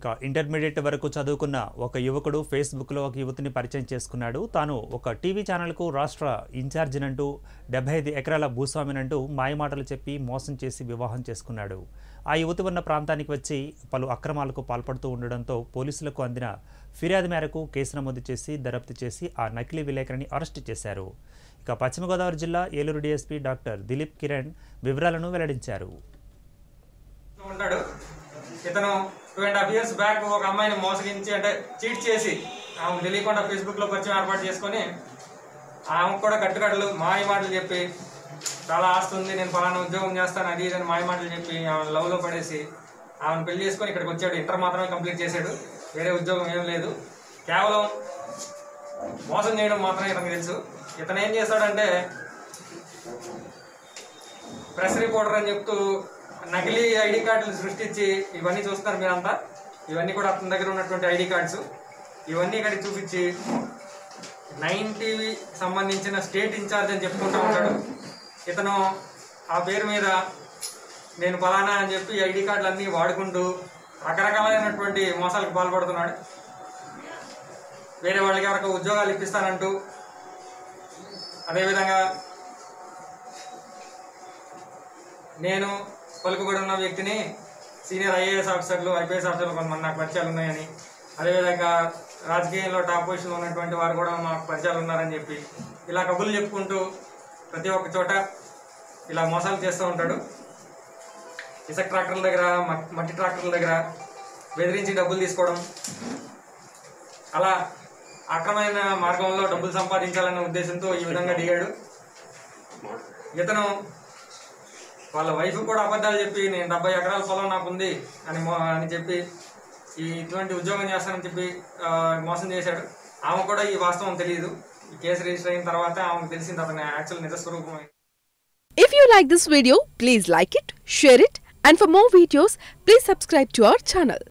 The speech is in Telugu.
ఇక ఇంటర్మీడియట్ వరకు చదువుకున్న ఒక యువకుడు ఫేస్బుక్లో ఒక యువతిని పరిచయం చేసుకున్నాడు తాను ఒక టీవీ ఛానల్కు రాష్ట్ర ఇన్ఛార్జినంటూ డెబ్బై ఐదు ఎకరాల భూస్వామినంటూ మాయమాటలు చెప్పి మోసం చేసి వివాహం చేసుకున్నాడు ఆ యువతి ఉన్న ప్రాంతానికి వచ్చి పలు అక్రమాలకు పాల్పడుతూ ఉండడంతో పోలీసులకు అందిన ఫిర్యాదు మేరకు కేసు నమోదు చేసి దర్యాప్తు చేసి ఆ నకిలీ విలేకరిని అరెస్టు చేశారు ఇక పశ్చిమ గోదావరి జిల్లా ఏలూరు డీఎస్పీ డాక్టర్ దిలీప్ కిరణ్ వివరాలను వెల్లడించారు ఉంటాడు ఇతను two and half years back ఒక అమ్మాయిని మోసగించి అంటే చీట్ చేసి ఆమెకు తెలియకుండా ఫేస్బుక్ లో పరిచయం ఏర్పాటు చేసుకొని ఆమెకు కూడా కట్టుకట్టలు మాయ మాటలు చెప్పి చాలా ఆస్తి ఉంది నేను ఫలానా ఉద్యోగం చేస్తాను అది ఇది అని మాయ మాటలు చెప్పి ఆమె లవ్ లో పడేసి ఆమెను పెళ్లి చేసుకొని ఇక్కడికి వచ్చాడు ఇంటర్ మాత్రమే కంప్లీట్ చేశాడు వేరే ఉద్యోగం ఏం లేదు కేవలం మోసం చేయడం మాత్రమే ఇతనికి తెలుసు ఇతను ఏం చేస్తాడంటే ప్రెస్ రిపోర్టర్ అని చెప్తూ నకిలీ ఐడి కార్డులు సృష్టించి ఇవన్నీ చూస్తున్నారు మీరంతా ఇవన్నీ కూడా అతని దగ్గర ఉన్నటువంటి ఐడి కార్డ్స్ ఇవన్నీ ఇక్కడికి చూపించి నైన్ టీవీ సంబంధించిన స్టేట్ ఇన్ఛార్జ్ అని చెప్పుకుంటూ ఉంటాడు ఇతను ఆ పేరు మీద నేను ఫలానా అని చెప్పి ఐడి కార్డులు అన్నీ వాడుకుంటూ రకరకాలైనటువంటి మోసాలకు పాల్పడుతున్నాడు వేరే వాళ్ళకి ఎవరికి ఉద్యోగాలు ఇప్పిస్తానంటూ అదేవిధంగా నేను పలుకుబడి ఉన్న వ్యక్తిని సీనియర్ ఐఏఎస్ ఆఫీసర్లు ఐపీఎస్ ఆఫీసర్లు కొంతమంది నాకు పరిచయాలు ఉన్నాయని అదేవిధంగా రాజకీయంలో టాప్ పొజిషన్లో ఉన్నటువంటి వారు కూడా మాకు పరిచయాలు ఉన్నారని చెప్పి ఇలా కబుర్లు చెప్పుకుంటూ ప్రతి ఒక్క చోట ఇలా మోసాలు చేస్తూ ఉంటాడు ఇసుక ట్రాక్టర్ల దగ్గర మట్- మట్టి ట్రాక్టర్ల దగ్గర బెదిరించి డబ్బులు తీసుకోవడం అలా అక్రమైన మార్గంలో డబ్బులు సంపాదించాలనే ఉద్దేశంతో ఈ విధంగా దిగాడు ఇతను వాళ్ళ వైఫ్ కూడా అబద్ధాలు చెప్పి నేను డెబ్బై ఎకరాల పొలం నాకు ఉంది అని మో- అని చెప్పి ఈ ఇటువంటి ఉద్యోగం చేస్తానని చెప్పి ఆ, మోసం చేశాడు ఆమె కూడా ఈ వాస్తవం తెలియదు ఈ కేసు రిజిస్టర్ అయిన తర్వాత ఆమెకు తెలిసింది అతని యాక్చువల్ నిజ స్వరూపం If you like this video, please like it, share it, and for more videos, please subscribe to our channel.